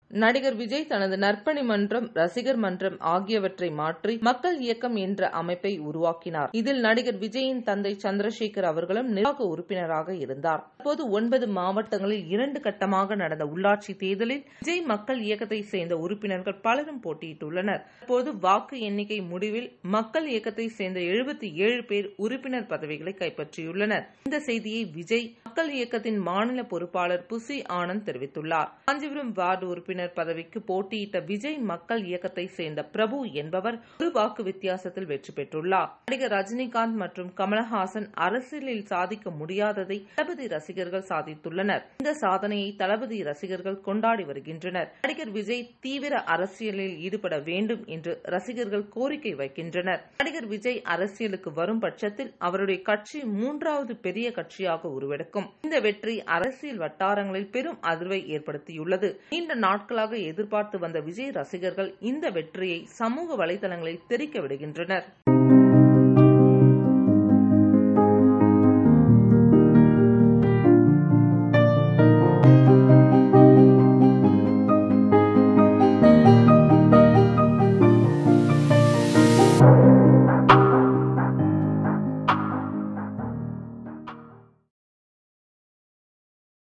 நடிகர் விஜய் தனது நற்பணி மன்றம் ரசிகர் மன்றம் ஆகியவற்றை மாற்றி மக்கள் இயக்கம் என்ற அமைப்பை உருவாக்கினார் இதில் நடிகர் விஜயின் தந்தை சந்திரசேகர் அவர்களும் நிர்வாக உறுப்பினராக இருந்தார் தற்போது ஒன்பது மாவட்டங்களில் இரண்டு கட்டமாக நடந்த உள்ளாட்சி தேர்தலில் விஜய் மக்கள் இயக்கத்தை சேர்ந்த உறுப்பினர்கள் பலரும் போட்டியிட்டுள்ளனர் தற்போது வாக்கு எண்ணிக்கை முடிவில் மக்கள் இயக்கத்தை சேர்ந்த எழுபத்தி ஏழு பேர் உறுப்பினர் பதவிகளை கைப்பற்றியுள்ளனர் இந்த செய்தியை விஜய் மக்கள் இயக்கத்தின் மாநில பொறுப்பாளர் புசி ஆனந்த் தெரிவித்துள்ளார் காஞ்சிபுரம் வார்டு உறுப்பினர் பதவிக்கு போட்டியிட்ட விஜய் மக்கள் இயக்கத்தை சேர்ந்த பிரபு என்பவர் ஒரு வாக்கு வித்தியாசத்தில் வெற்றி பெற்றுள்ளார் நடிகர் ரஜினிகாந்த் மற்றும் கமலஹாசன் அரசியலில் சாதிக்க முடியாததை தளபதி ரசிகர்கள் சாதித்துள்ளனர் இந்த சாதனையை தளபதி ரசிகர்கள் கொண்டாடி வருகின்றனர் நடிகர் விஜய் தீவிர அரசியலில் ஈடுபட வேண்டும் என்று ரசிகர்கள் கோரிக்கை வைக்கின்றனர் நடிகர் விஜய் அரசியலுக்கு வரும் பட்சத்தில் அவருடைய கட்சி மூன்றாவது பெரிய கட்சியாக உருவெடுக்கும் இந்த வெற்றி அரசியல் வட்டாரங்களில் பெரும் அதிர்வை ஏற்படுத்தியுள்ளது நீண்ட நாட்களாக எதிர்பார்த்து வந்த விஜய் ரசிகர்கள் இந்த வெற்றியை சமூக வலைதளங்களில் தெரிக்க விடுகின்றனர்